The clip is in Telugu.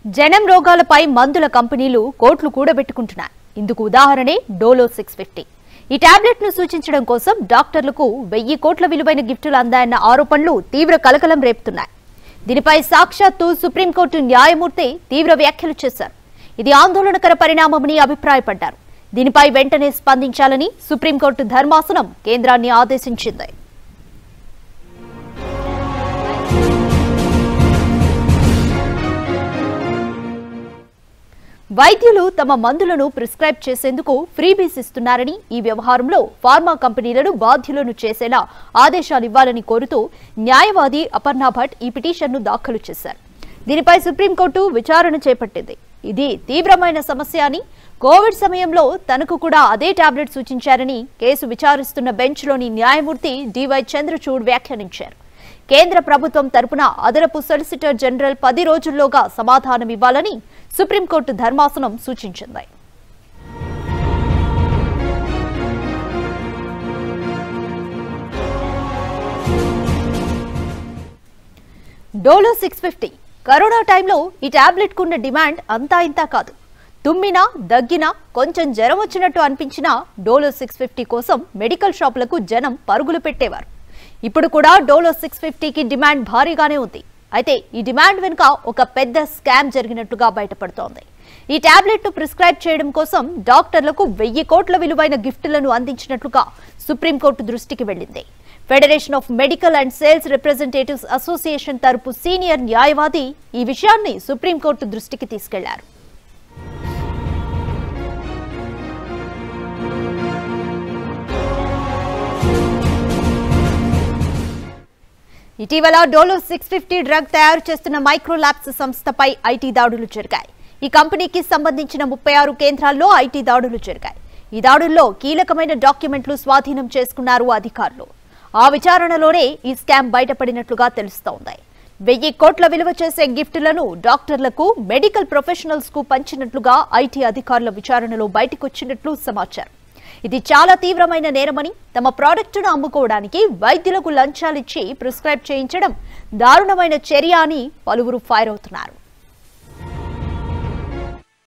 జనం రోగాలపై మందుల కంపెనీలు కోట్లు కూడబెట్టుకుంటున్నాయి ఇందుకు ఉదాహరణే డోలో సిక్స్ ఫిఫ్టీ ఈ టాబ్లెట్ ను సూచించడం కోసం డాక్టర్లకు వెయ్యి కోట్ల విలువైన గిఫ్టులు అందాయన్న ఆరోపణలు తీవ్ర కలకలం రేపుతున్నాయి దీనిపై సాక్షాత్తు సుప్రీంకోర్టు న్యాయమూర్తి తీవ్ర వ్యాఖ్యలు చేశారు ఇది ఆందోళనకర పరిణామమని అభిప్రాయపడ్డారు దీనిపై వెంటనే స్పందించాలని సుప్రీంకోర్టు ధర్మాసనం కేంద్రాన్ని ఆదేశించింది వైద్యులు తమ మందులను ప్రిస్క్రైబ్ చేసేందుకు ఫ్రీబీస్ ఇస్తున్నారని ఈ వ్యవహారంలో ఫార్మా కంపెనీలను బాధ్యులను చేసేలా ఆదేశాలు ఇవ్వాలని కోరుతూ న్యాయవాది అపర్ణ భట్ ఈ పిటిషన్ను దాఖలు చేశారు దీనిపై సుప్రీంకోర్టు విచారణ చేపట్టింది ఇది తీవ్రమైన సమస్య అని కోవిడ్ సమయంలో తనకు కూడా అదే టాబ్లెట్ సూచించారని కేసు విచారిస్తున్న బెంచ్లోని న్యాయమూర్తి డివై చంద్రచూడ్ వ్యాఖ్యానించారు కేంద్ర ప్రభుత్వం తరపున అదనపు సొలిసిటర్ జనరల్ పది రోజుల్లోగా సమాధానం ఇవ్వాలని సుప్రీంకోర్టు ధర్మాసనం సూచించింది డోలో సిక్స్ ఫిఫ్టీ కరోనా టైంలో ఈ టాబ్లెట్ కున్న డిమాండ్ అంతా ఇంతా కాదు తుమ్మినా దగ్గినా కొంచెం జ్వరం వచ్చినట్టు అనిపించినా డోలో సిక్స్ ఫిఫ్టీ కోసం మెడికల్ షాపులకు జనం పరుగులు పెట్టేవారు ఇప్పుడు కూడా డోలో సిక్స్ ఫిఫ్టీకి డిమాండ్ భారీగానే ఉంది అయితే ఈ డిమాండ్ వెనుక ఒక పెద్ద స్కామ్ జరిగినట్టుగా బయటపడుతోంది ఈ టాబ్లెట్ ను ప్రిస్క్రైబ్ చేయడం కోసం డాక్టర్లకు వెయ్యి కోట్ల విలువైన గిఫ్టులను అందించినట్లుగా సుప్రీంకోర్టు దృష్టికి వెళ్లింది federation of medical and sales representatives association తరపు సీనియర్ న్యాయవాది ఈ విషయాన్ని సుప్రీంకోర్టు దృష్టికి తీసుకెళ్లారు ఇటీవల డోలో సిక్స్ ఫిఫ్టీ డ్రగ్ తయారు చేస్తున్న మైక్రో ల్యాబ్స్ సంస్థపై ఐటీ దాడులు జరిగాయి ఈ కంపెనీకి సంబంధించిన ముప్పై ఆరు కేంద్రాల్లో ఐటీ దాడులు జరిగాయి ఈ దాడుల్లో కీలకమైన డాక్యుమెంట్లు స్వాధీనం చేసుకున్నారు అధికారులు ఆ విచారణలోనే ఈ స్కామ్ బయటపడినట్లుగా తెలుస్తోంది వెయ్యి కోట్ల విలువ చేసే గిఫ్టులను డాక్టర్లకు మెడికల్ ప్రొఫెషనల్స్ కు పంచినట్లుగా ఐటీ అధికారుల విచారణలో బయటకొచ్చినట్లు సమాచారం ఇది చాలా తీవ్రమైన నేరమని తమ ప్రోడక్టును అమ్ముకోవడానికి వైద్యులకు లంచాలిచ్చి ప్రిస్క్రైబ్ చేయించడం దారుణమైన చర్య అని పలువురు ఫైర్ అవుతున్నారు